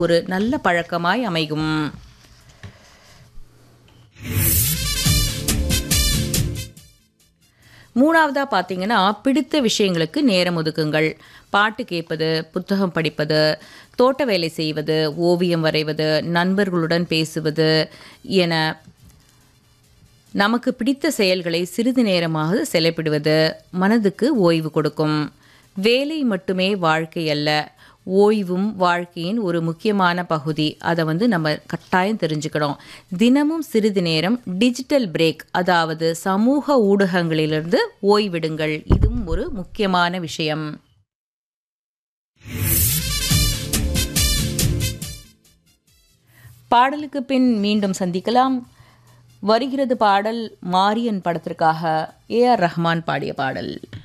ஒரு நல்ல பழக்கமாய் அமையும் மூணாவதாக பார்த்தீங்கன்னா பிடித்த விஷயங்களுக்கு நேரம் ஒதுக்குங்கள் பாட்டு கேட்பது புத்தகம் படிப்பது தோட்ட வேலை செய்வது ஓவியம் வரைவது நண்பர்களுடன் பேசுவது என நமக்கு பிடித்த செயல்களை சிறிது நேரமாக செலவிடுவது மனதுக்கு ஓய்வு கொடுக்கும் வேலை மட்டுமே வாழ்க்கை அல்ல ஓய்வும் வாழ்க்கையின் ஒரு முக்கியமான பகுதி அதை வந்து நம்ம கட்டாயம் தெரிஞ்சுக்கணும் தினமும் சிறிது நேரம் டிஜிட்டல் பிரேக் அதாவது சமூக ஊடகங்களிலிருந்து ஓய்விடுங்கள் இதுவும் ஒரு முக்கியமான விஷயம் பாடலுக்கு பின் மீண்டும் சந்திக்கலாம் வருகிறது பாடல் மாரியன் படத்திற்காக ஏ ஆர் ரஹ்மான் பாடிய பாடல்